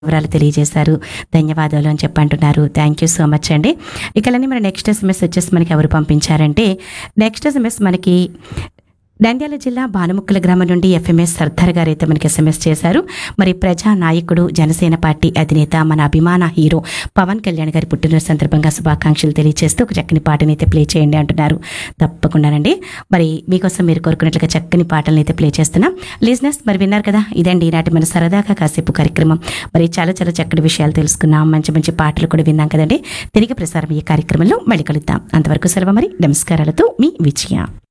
వివరాలు తెలియజేశారు ధన్యవాదాలు అని చెప్పి అంటున్నారు థ్యాంక్ యూ సో మచ్ అండి ఇకలని మన నెక్స్ట్ ఎస్ఎంఎస్ వచ్చేసి మనకి ఎవరు పంపించారంటే నెక్స్ట్ ఎస్ఎంఎస్ మనకి నంద్యాల జిల్లా భానుముక్కల గ్రామం నుండి ఎఫ్ఎంఎస్ సర్దార్ గారు అయితే మనకి ఎస్ఎంఎస్ చేశారు మరి ప్రజా నాయకుడు జనసేన పార్టీ అధినేత మన అభిమాన హీరో పవన్ కళ్యాణ్ గారి పుట్టినరోజు సందర్భంగా శుభాకాంక్షలు తెలియజేస్తూ ఒక చక్కని పాటని అయితే ప్లే చేయండి అంటున్నారు తప్పకుండానండి మరి మీకోసం మీరు కోరుకున్నట్లుగా చక్కని పాటలను అయితే ప్లే చేస్తున్నాం లిజినెస్ మరి విన్నారు కదా ఇదండి ఈనాటి మన సరదాగా కాసేపు కార్యక్రమం మరి చాలా చాలా చక్కటి విషయాలు తెలుసుకున్నాం మంచి మంచి పాటలు కూడా విన్నాం కదండి తిరిగి ప్రసారం ఈ కార్యక్రమంలో మళ్ళీ కలుద్దాం అంతవరకు సెలవు మరి నమస్కారాలతో మీ విజయ